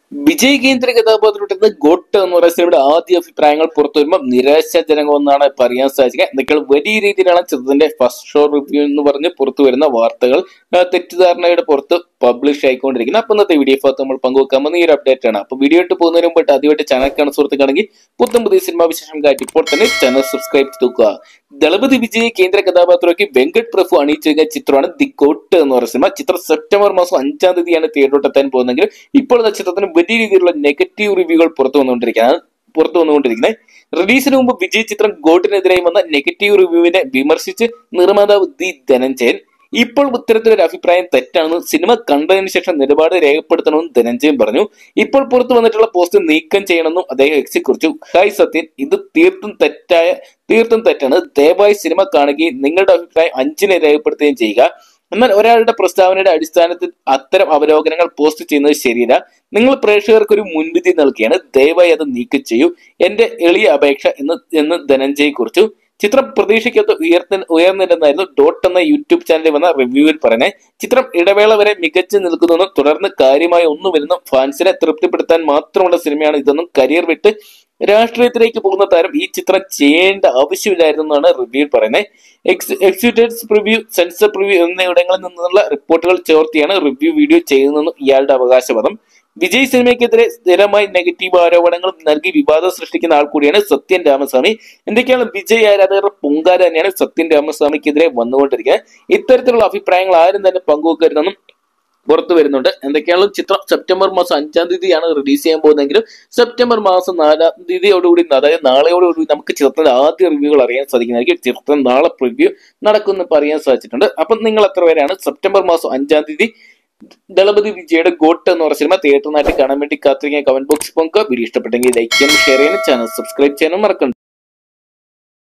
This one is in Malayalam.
വിജയ് കേന്ദ്ര കഥാപാത്രത്തിൽ ഗോട്ട് എന്ന് പറയുന്ന സിനിമയുടെ ആദ്യ അഭിപ്രായങ്ങൾ പുറത്തു വരുമ്പോൾ നിരാശാജനകമെന്നാണ് പറയാൻ സാധിക്കുക എന്തൊക്കെയാണ് വലിയ രീതിയിലാണ് ചിത്രത്തിന്റെ ഫസ്റ്റ് ഷോ റിവ്യൂ എന്ന് പറഞ്ഞ് പുറത്തു വരുന്ന വാർത്തകൾ ആ, തെറ്റിദ്ധാരണയുടെ പുറത്ത് പബ്ലിഷ് ആയിക്കൊണ്ടിരിക്കുന്നത് അപ്പൊ ഇന്നത്തെ വീഡിയോ ഭാഗത്ത് നമ്മൾ പങ്കുവെക്കാൻ പോകുന്ന ഈ ഒരു അപ്ഡേറ്റ് ആണ് അപ്പൊ വീഡിയോ ഇട്ട് പോകുന്നതിന് മുമ്പായിട്ട് ആദ്യമായിട്ട് ചാനൽ കാണുന്ന സുഹൃത്തുക്കാണെങ്കിൽ പുത്തൻ പുതിയ സിനിമാ വിശേഷം കാട്ടി ഇപ്പോൾ തന്നെ ചാനൽ സബ്സ്ക്രൈബ് ചെയ്ത് നോക്കുക ദളപതി വിജയ് കേന്ദ്ര കഥാപാത്രമാക്കി വെങ്കട് പ്രഭു അണിയിച്ചിരിക്കുന്ന ചിത്രമാണ് ദി കോട്ട് എന്ന് പറയുന്ന സിനിമ ചിത്രം സെപ്റ്റംബർ മാസം അഞ്ചാം തീയതിയാണ് തിയേറ്ററിലെത്താൻ പോകുന്നതെങ്കിൽ ഇപ്പോൾ ഈ ചിത്രത്തിന് വലിയ രീതിയിലുള്ള നെഗറ്റീവ് റിവ്യൂകൾ പുറത്തു വന്നുകൊണ്ടിരിക്കുകയാണ് പുറത്തു വന്നുകൊണ്ടിരിക്കുന്നത് റിലീസിന് മുമ്പ് വിജയ് ചിത്രം ഗോട്ടിനെതിരായി വന്ന നെഗറ്റീവ് റിവ്യൂവിനെ വിമർശിച്ച് നിർമ്മാതാവ് ദി ധനഞ്ജയൻ ഇപ്പോൾ ഇത്തരത്തിലൊരു അഭിപ്രായം തെറ്റാണെന്ന് സിനിമ കണ്ടതിന് ശേഷം നിലപാട് രേഖപ്പെടുത്തണമെന്ന് ധനഞ്ജയൻ പറഞ്ഞു ഇപ്പോൾ പുറത്തു വന്നിട്ടുള്ള പോസ്റ്റ് നീക്കം ചെയ്യണമെന്നും അദ്ദേഹം എക്സി കുറിച്ചു ഹായ് സത്യൻ ഇത് തീർത്തും തെറ്റായ തീർത്തും തെറ്റാണ് ദയവായി സിനിമ കാണുകയും നിങ്ങളുടെ അഭിപ്രായം അഞ്ചിനെ രേഖപ്പെടുത്തുകയും ചെയ്യുക എന്നാൽ ഒരാളുടെ പ്രസ്താവനയുടെ അടിസ്ഥാനത്തിൽ അത്തരം അവലോകനങ്ങൾ പോസ്റ്റ് ചെയ്യുന്നത് ശരിയല്ല നിങ്ങൾ പ്രേക്ഷകർക്ക് ഒരു മുൻവിധി നൽകുകയാണ് ദയവായി അത് നീക്കം ചെയ്യൂ എന്റെ എളിയ അപേക്ഷ എന്ന് എന്ന് ധനഞ്ജയ് കുറിച്ചു ചിത്രം പ്രതീക്ഷയ്ക്കൊത്ത് ഉയർത്തി ഉയർന്നില്ലെന്നായിരുന്നു ഡോട്ട് എന്ന യൂട്യൂബ് ചാനലിൽ വന്ന റിവ്യൂവിൽ പറഞ്ഞത് ചിത്രം ഇടവേള വരെ മികച്ചു നിൽക്കുന്നെന്നും തുടർന്ന് കാര്യമായി ഒന്നുമില്ലെന്നും ഫാൻസിനെ തൃപ്തിപ്പെടുത്താൻ മാത്രമുള്ള സിനിമയാണ് ഇതെന്നും കരിയർ വിട്ട് രാഷ്ട്രീയത്തിലേക്ക് പോകുന്ന താരം ഈ ചിത്രം ചെയ്യേണ്ട ആവശ്യമില്ലായിരുന്നു എന്നാണ് റിവ്യൂവിൽ പറയുന്നത് എക്സിക്യൂട്ടീവ്സ് പ്രിവ്യൂ സെൻസർ പ്രിവ്യൂ എന്നിവിടങ്ങളിൽ നിന്നുള്ള റിപ്പോർട്ടുകൾ ചേർത്തിയാണ് റിവ്യൂ വീഡിയോ ചെയ്യുന്നതെന്നും ഇയാളുടെ അവകാശവാദം വിജയ് സിനിമയ്ക്കെതിരെ സ്ഥിരമായി നെഗറ്റീവ് ആരോപണങ്ങൾ നൽകി വിവാദം സൃഷ്ടിക്കുന്ന ആൾ കൂടിയാണ് സത്യൻ രാമസ്വാമി എന്തൊക്കെയാണ് വിജയ് ആരാധകരുടെ പൊങ്കാല തന്നെയാണ് സത്യൻ രാമസ്വാമിക്കെതിരെ വന്നുകൊണ്ടിരിക്കുന്നത് ഇത്തരത്തിലുള്ള അഭിപ്രായങ്ങൾ ആരും തന്നെ പങ്കുവെക്കരുതെന്നും പുറത്തു വരുന്നുണ്ട് എന്തൊക്കെയാണ് ചിത്രം സെപ്റ്റംബർ മാസം അഞ്ചാം തീയതിയാണ് റിലീസ് ചെയ്യാൻ പോകുന്നതെങ്കിലും സെപ്റ്റംബർ മാസം നാലാം തീയതിയോടുകൂടി അതായത് നാളെയോടുകൂടി നമുക്ക് ചിത്രത്തിന്റെ ആദ്യ റിവ്യൂകൾ അറിയാൻ സാധിക്കുന്നതായിരിക്കും ചിത്രം നാളെ പ്രിവ്യൂ നടക്കുമെന്ന് പറയാൻ സാധിച്ചിട്ടുണ്ട് അപ്പം നിങ്ങൾ എത്ര പേരാണ് സെപ്റ്റംബർ മാസം അഞ്ചാം തീയതി ദളപതി വിജയുടെ ഗോട്ട് എന്ന് പറഞ്ഞ സിനിമ തിയേറ്ററിനായിട്ട് കാണാൻ വേണ്ടി കാത്തിരിക്കാൻ കമന്റ് ബോക്സിൽ പോകുക വീഡിയോ ഇഷ്ടപ്പെട്ടെങ്കിൽ ലൈക്ക് ചെയ്യാനും ഷെയർ ചെയ്യാനും ചാനൽ സബ്സ്ക്രൈബ് ചെയ്യാനും മറക്കണ്ട